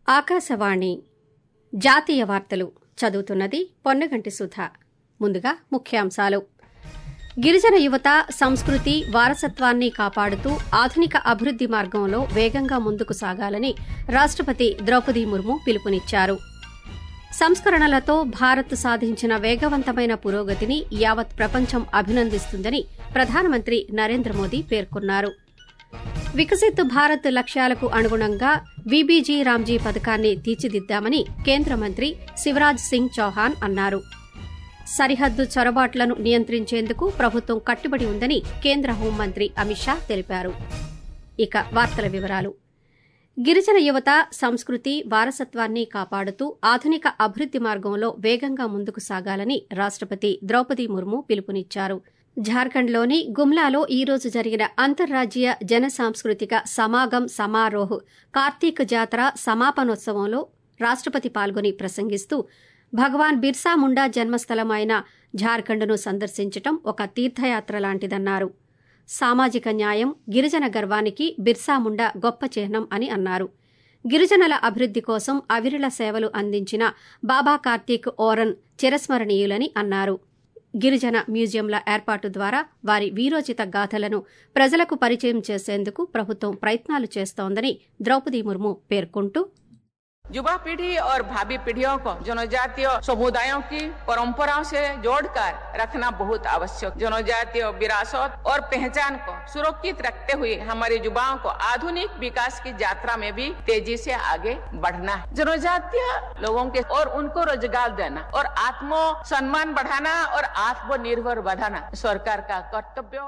ఆకాశవాణి జాతీయ వార్తలు చదువుతున్నది పొన్నగంటి సుధ ముందుగా ముఖ్యాంశాలు గిరిజన యువత సంస్కృతి వారసత్వాన్ని కాపాడుతూ ఆధునిక అభివృద్ది మార్గంలో వేగంగా ముందుకు సాగాలని రాష్టపతి ద్రౌపది ముర్ము పిలుపునిచ్చారు సంస్కరణలతో భారత్ సాధించిన వేగవంతమైన పురోగతిని యావత్ ప్రపంచం అభినందిస్తుందని ప్రధానమంత్రి నరేంద్ర మోదీ పేర్కొన్నారు వికసిత్ భారత్ లక్ష్యాలకు అనుగుణంగా వీబీజీ రామ్జీ పథకాన్ని తీర్చిదిద్దామని కేంద్ర మంత్రి శివరాజ్ సింగ్ చౌహాన్ అన్నారు సరిహద్దు చొరబాట్లను నియంత్రించేందుకు ప్రభుత్వం కట్టుబడి ఉందని కేంద్ర హోంమంత్రి అమిత్ షా తెలిపారు ఇక వార్తల వివరాలు గిరిజన యువత సంస్కృతి వారసత్వాన్ని కాపాడుతూ ఆధునిక అభివృద్ది మార్గంలో వేగంగా ముందుకు సాగాలని రాష్టపతి ద్రౌపది ముర్ము పిలుపునిచ్చారు జార్ఖండ్లోని గుమ్లాలో ఈ రోజు జరిగిన అంతర్రాజ్య జన సాంస్కృతిక సమాగం సమారోహ్ కార్తీక్ జాతర సమాపనోత్సవంలో రాష్టపతి పాల్గొని ప్రసంగిస్తూ భగవాన్ బిర్సా ముండా జన్మస్థలం అయిన జార్ఖండ్ను సందర్శించటం ఒక తీర్థయాత్ర లాంటిదన్నారు సామాజిక న్యాయం గిరిజన గర్వానికి బిర్సా ముండా గొప్ప చిహ్నం అని అన్నారు గిరిజనుల అభివృద్ది కోసం అవిరళ సేవలు అందించిన బాబా కార్తీక్ ఓరన్ చిరస్మరణీయులని అన్నారు గిరిజన మ్యూజియంల ఏర్పాటు ద్వారా వారి వీరోచిత గాథలను ప్రజలకు పరిచయం చేసేందుకు ప్రభుత్వం ప్రయత్నాలు చేస్తోందని ద్రౌపది ముర్ము పేర్కొంటూ युवा पीढ़ी और भावी पीढ़ियों को जनजातीय समुदायों की परंपराओं से जोड़कर रखना बहुत आवश्यक जनजातीय विरासत और पहचान को सुरक्षित रखते हुए हमारे युवाओं को आधुनिक विकास की यात्रा में भी तेजी से आगे बढ़ना है जनजातीय लोगों के और उनको रोजगार देना और आत्म सम्मान बढ़ाना और आत्मनिर्भर बढ़ाना सरकार का कर्तव्य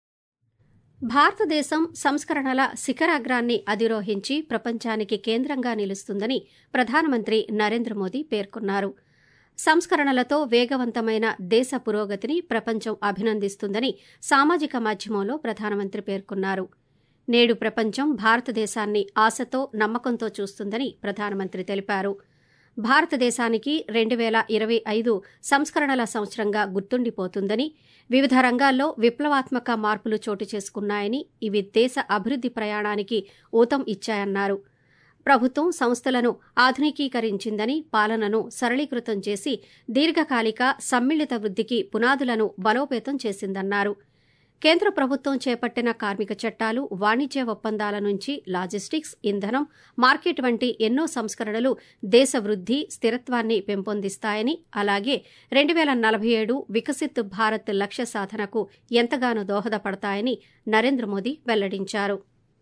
భారతదేశం సంస్కరణల శిఖరాగ్రాన్ని అధిరోహించి ప్రపంచానికి కేంద్రంగా నిలుస్తుందని ప్రధానమంత్రి నరేంద్ర మోదీ పేర్కొన్నారు సంస్కరణలతో వేగవంతమైన దేశ పురోగతిని ప్రపంచం అభినందిస్తుందని సామాజిక మాధ్యమంలో ప్రధానమంత్రి పేర్కొన్నారు నేడు ప్రపంచం భారతదేశాన్ని ఆశతో నమ్మకంతో చూస్తుందని ప్రధానమంత్రి తెలిపారు భారతదేశానికి రెండు వేల ఇరవై ఐదు సంస్కరణల సంవత్సరంగా గుర్తుండిపోతుందని వివిధ రంగాల్లో విప్లవాత్మక మార్పులు చోటు చేసుకున్నాయని ఇవి దేశ అభివృద్ది ప్రయాణానికి ఊతం ఇచ్చాయన్నారు ప్రభుత్వం సంస్థలను ఆధునికీకరించిందని పాలనను సరళీకృతం చేసి దీర్ఘకాలిక సమ్మిళిత వృద్దికి పునాదులను బలోపేతం చేసిందన్నారు కేంద్ర ప్రభుత్వం చేపట్టిన కార్మిక చట్టాలు వాణిజ్య ఒప్పందాల నుంచి లాజిస్టిక్స్ ఇంధనం మార్కెట్ వంటి ఎన్నో సంస్కరణలు దేశ వృద్ది స్థిరత్వాన్ని పెంపొందిస్తాయని అలాగే రెండు వేల నలభై ఏడు వికసిత్ భారత్ లక్ష్య సాధనకు ఎంతగానో దోహదపడతాయని నరేంద్ర మోదీ వెల్లడించారు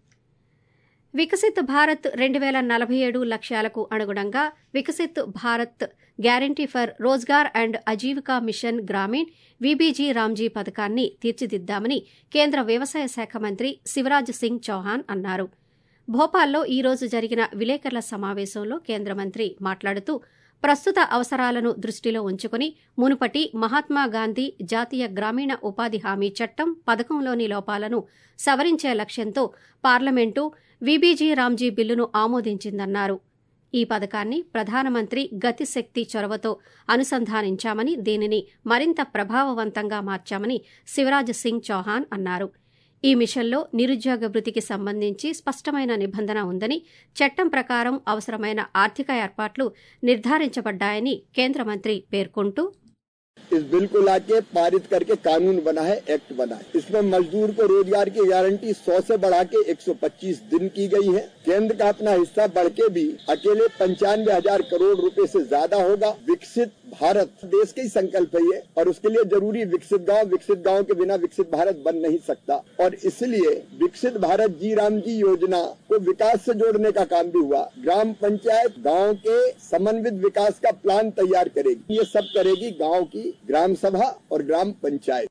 వికసిత్ భారత్ రెండు వేల నలభై ఏడు లక్ష్యాలకు అనుగుణంగా Viksit Bharat guarantee for Rozgar and Ajeevika mission Gramin VBG RAM G పథకాన్ని తీర్చిదిద్దామని కేంద్ర వ్యవసాయ శాఖ మంత్రి శివరాజ్ సింగ్ చౌహాన్ అన్నారు భోపాల్లో ఈ రోజు జరిగిన విలేకరుల సమావేశంలో కేంద్ర మంత్రి మాట్లాడుతూ ప్రస్తుత అవసరాలను దృష్టిలో ఉంచుకుని మునుపటి మహాత్మాగాంధీ జాతీయ గ్రామీణ ఉపాధి హామీ చట్టం పథకంలోని లోపాలను సవరించే లక్ష్యంతో పార్లమెంటు వీబీజీ రామ్జీ బిల్లును ఆమోదించిందన్నారు ఈ పథకాన్ని ప్రధానమంత్రి గతిశక్తి చొరవతో అనుసంధానించామని దీనిని మరింత ప్రభావవంతంగా మార్చామని శివరాజ్ సింగ్ చౌహాన్ అన్నారు ఈ మిషన్లో నిరుద్యోగ వృత్తికి సంబంధించి స్పష్టమైన నిబంధన ఉందని చట్టం ప్రకారం అవసరమైన ఆర్థిక ఏర్పాట్లు నిర్ధారించబడ్డాయని కేంద్ర మంత్రి పేర్కొంటూ इस बिल को लाके पारित करके कानून बना है एक्ट बना है इसमें मजदूर को रोजगार की गारंटी 100 से बढ़ा के 125 दिन की गई है केंद्र का अपना हिस्सा बढ़ के भी अकेले पंचानवे हजार करोड़ रुपए से ज्यादा होगा विकसित भारत देश का ही संकल्प है ये और उसके लिए जरूरी विकसित गांव विकसित गांव के बिना विकसित भारत बन नहीं सकता और इसलिए विकसित भारत जी राम जी योजना को विकास से जोड़ने का काम भी हुआ ग्राम पंचायत गांव के समन्वित विकास का प्लान तैयार करेगी ये सब करेगी गांव की ग्राम सभा और ग्राम पंचायत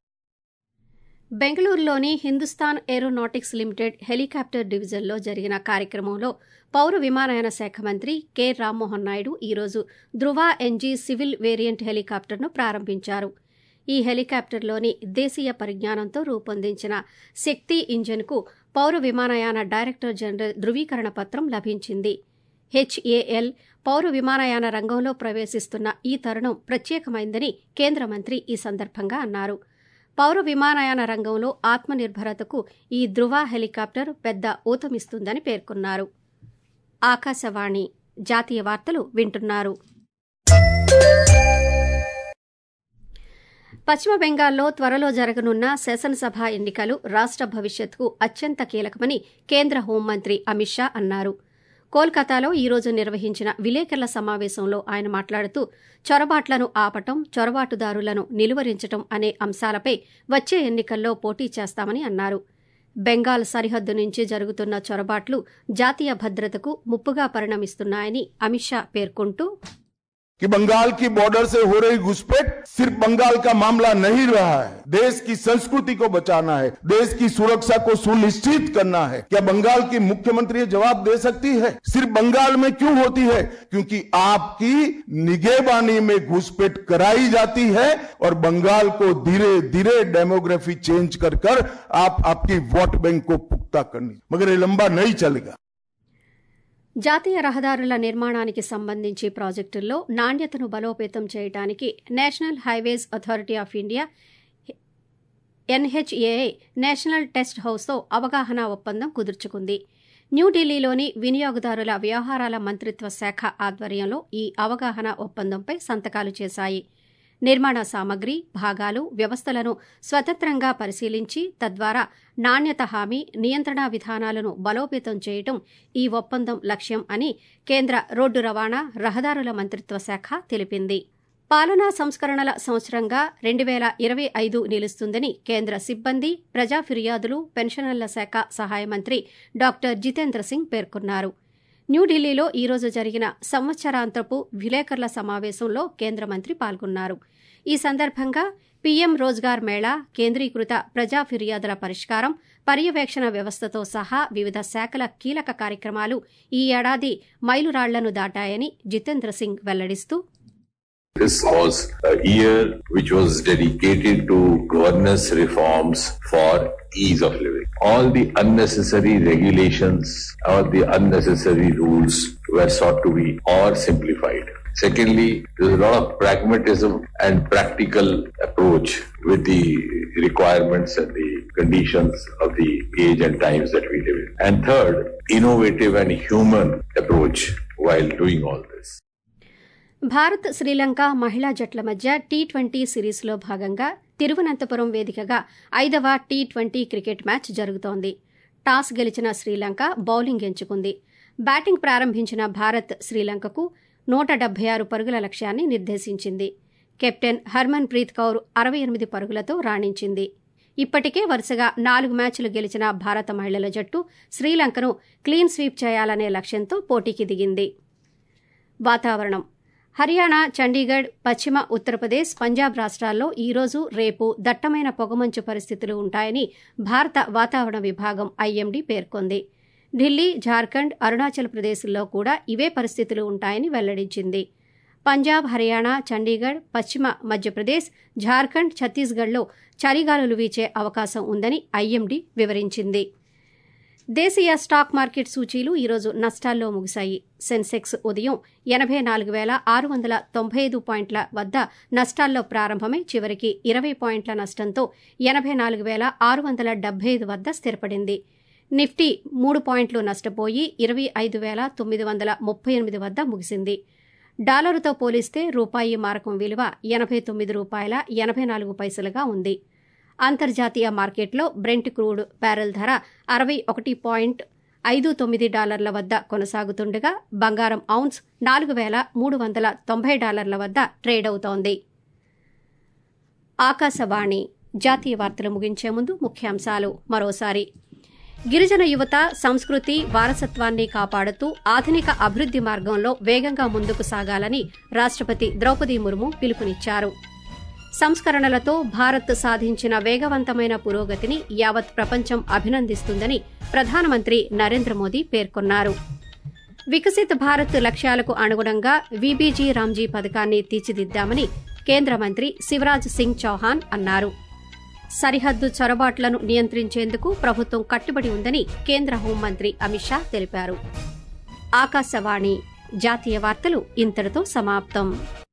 బెంగళూరులోని హిందుస్థాన్ ఏరోనాటిక్స్ లిమిటెడ్ హెలికాప్టర్ డివిజన్లో జరిగిన కార్యక్రమంలో పౌర విమానయాన శాఖ మంత్రి కె రామ్మోహన్ నాయుడు ఈరోజు ధృవ ఎన్జీ సివిల్ వేరియంట్ హెలికాప్టర్ను ప్రారంభించారు ఈ హెలికాప్టర్లోని దేశీయ పరిజ్ఞానంతో రూపొందించిన శక్తి ఇంజన్కు పౌర విమానయాన డైరెక్టర్ జనరల్ ధృవీకరణ పత్రం లభించింది హెచ్ఏఎల్ పౌర విమానయాన రంగంలో ప్రవేశిస్తున్న ఈ తరుణం ప్రత్యేకమైందని కేంద్ర మంత్రి ఈ సందర్భంగా అన్నారు పౌర విమానయాన రంగంలో ఆత్మనిర్భరతకు ఈ ధృవ హెలికాప్టర్ పెద్ద ఊతమిస్తుందని పేర్కొన్నారు ఆకాశవాణి జాతీయ వార్తలు వింటున్నారు పశ్చిమ బెంగాల్లో త్వరలో జరగనున్న శాసనసభ ఎన్నికలు రాష్ట భవిష్యత్తుకు అత్యంత కీలకమని కేంద్ర హోంమంత్రి అమిత్ షా అన్నారు కోల్కతాలో ఈ రోజు నిర్వహించిన విలేకరుల సమావేశంలో ఆయన మాట్లాడుతూ చొరబాట్లను ఆపటం చొరబాటుదారులను నిలువరించటం అనే అంశాలపై వచ్చే ఎన్నికల్లో పోటీ చేస్తామని అన్నారు బెంగాల్ సరిహద్దు నుంచి జరుగుతున్న చొరబాట్లు జాతీయ భద్రతకు ముప్పుగా పరిణమిస్తున్నాయని అమిత్ షా పేర్కొంటూ कि बंगाल की बॉर्डर से हो रही घुसपैठ सिर्फ बंगाल का मामला नहीं रहा है देश की संस्कृति को बचाना है देश की सुरक्षा को सुनिश्चित करना है क्या बंगाल की मुख्यमंत्री जवाब दे सकती है सिर्फ बंगाल में क्यों होती है क्योंकि आपकी निगेबानी में घुसपैठ कराई जाती है और बंगाल को धीरे धीरे डेमोग्राफी चेंज कर कर आप आपकी वोट बैंक को पुख्ता करनी मगर ये लंबा नहीं चलेगा జాతీయ రహదారుల నిర్మాణానికి సంబంధించి ప్రాజెక్టుల్లో నాణ్యతను బలోపేతం చేయడానికి national highways authority of India NHAI national test హౌస్తో అవగాహన ఒప్పందం కుదుర్చుకుంది న్యూఢిల్లీలోని వినియోగదారుల వ్యవహారాల మంత్రిత్వ శాఖ ఆధ్వర్యంలో ఈ అవగాహన ఒప్పందంపై సంతకాలు చేశాయి నిర్మాణ సామగ్రి భాగాలు వ్యవస్థలను స్వతంత్రంగా పరిశీలించి తద్వారా నాణ్యత హామీ నియంత్రణ విధానాలను బలోపేతం చేయటం ఈ ఒప్పందం లక్ష్యం అని కేంద్ర రోడ్డు రవాణా రహదారుల మంత్రిత్వ శాఖ తెలిపింది పాలనా సంస్కరణల సంవత్సరంగా రెండు వేల ఇరవై ఐదు నిలుస్తుందని కేంద్ర సిబ్బంది ప్రజా ఫిర్యాదులు పెన్షనర్ల శాఖ సహాయ మంత్రి డాక్టర్ జితేంద్ర సింగ్ పేర్కొన్నారు న్యూఢిల్లీలో ఈ రోజు జరిగిన సంవత్సరాంతపు విలేకరుల సమావేశంలో కేంద్ర మంత్రి పాల్గొన్నారు ఈ సందర్భంగా పీఎం రోజ్గార్ మేళా కేంద్రీకృత ప్రజా ఫిర్యాదుల పరిష్కారం పర్యవేక్షణ వ్యవస్థతో సహా వివిధ శాఖల కీలక కార్యక్రమాలు ఈ ఏడాది మైలురాళ్లను దాటాయని Jitendra Singh వెల్లడిస్తూ This was a year which was dedicated to governance reforms for ease of living. All the unnecessary regulations or the unnecessary rules were sought to be or simplified. Secondly, there's a lot of pragmatism and practical approach with the requirements and the conditions of the age and times that we live in. And third, innovative and human approach while doing all this. Bharat Sri Lanka మహిళా జట్ల మధ్య T twenty సిరీస్లో భాగంగా తిరువనంతపురం వేదికగా ఐదవ T twenty cricket match జరుగుతోంది toss గెలిచిన Sri Lanka bowling ఎంచుకుంది బ్యాటింగ్ ప్రారంభించిన భారత్ శ్రీలంకకు నూట డెబ్బై ఆరు పరుగుల లక్ష్యాన్ని నిర్దేశించింది కెప్టెన్ హర్మన్ ప్రీత్ కౌర్ అరవై ఎనిమిది పరుగులతో రాణించింది ఇప్పటికే వరుసగా నాలుగు మ్యాచ్లు గెలిచిన భారత మహిళల జట్టు శ్రీలంకను క్లీన్ స్వీప్ చేయాలనే లక్ష్యంతో పోటీకి దిగింది వాతావరణం హర్యానా చండీగఢ్ పశ్చిమ ఉత్తరప్రదేశ్ పంజాబ్ రాష్ట్రాల్లో ఈ రోజు రేపు దట్టమైన పొగమంచు పరిస్థితులు ఉంటాయని భారత వాతావరణ విభాగం ఐఎండీ పేర్కొంది ఢిల్లీ జార్ఖండ్ అరుణాచల్ ప్రదేశ్లో కూడా ఇవే పరిస్థితులు ఉంటాయని వెల్లడించింది పంజాబ్ హర్యానా చండీగఢ్ పశ్చిమ మధ్యప్రదేశ్ జార్ఖండ్ ఛత్తీస్గఢ్లో చలిగాలులు వీచే అవకాశం ఉందని ఐఎండీ వివరించింది దేశీయ స్టాక్ మార్కెట్ సూచీలు ఈరోజు నష్టాల్లో ముగిశాయి సెన్సెక్స్ ఉదయం ఎనభై నాలుగు వేల ఆరు వందల తొంభై ఐదు పాయింట్ల వద్ద నష్టాల్లో ప్రారంభమై చివరికి ఇరవై పాయింట్ల నష్టంతో ఎనభై నాలుగు వేల ఆరు వందల డెబ్బై ఐదు వద్ద స్థిరపడింది నిఫ్టీ మూడు పాయింట్లు నష్టపోయి ఇరవై ఐదు వేల తొమ్మిది వందల ముప్పై ఎనిమిది వద్ద ముగిసింది డాలరుతో పోలిస్తే రూపాయి మారకం విలువ ఎనభై తొమ్మిది రూపాయల ఎనభై నాలుగు పైసలుగా ఉంది అంతర్జాతీయ మార్కెట్లో బ్రెంట్ క్రూడ్ బ్యారెల్ ధర అరవై ఒకటి పాయింట్ ఐదు తొమ్మిది డాలర్ల వద్ద కొనసాగుతుండగా బంగారం ఔన్స్ నాలుగు వేల మూడు వందల తొంభై డాలర్ల వద్ద ట్రేడ్ అవుతోంది ఆకాశవాణి జాతీయ వార్తలు ముగించే ముందు ముఖ్యాంశాలు మరోసారి గిరిజన యువత సంస్కృతి వారసత్వాన్ని కాపాడుతూ ఆధునిక అభివృద్ది మార్గంలో వేగంగా ముందుకు సాగాలని రాష్టపతి ద్రౌపది ముర్ము పిలుపునిచ్చారు సంస్కరణలతో భారత్ సాధించిన వేగవంతమైన పురోగతిని యావత్ ప్రపంచం అభినందిస్తుందని ప్రధానమంత్రి నరేంద్ర మోదీ పేర్కొన్నారు వికసిత్ భారత్ లక్ష్యాలకు అనుగుణంగా వీబీజీ రామ్జీ పథకాన్ని తీర్చిదిద్దామని కేంద్ర మంత్రి శివరాజ్ సింగ్ చౌహాన్ అన్నారు సరిహద్దు చొరబాట్లను నియంత్రించేందుకు ప్రభుత్వం కట్టుబడి ఉందని కేంద్ర హోంమంత్రి అమిత్ షా తెలిపారు ఆకాశవాణి జాతీయ వార్తలు ఇంతటితో సమాప్తం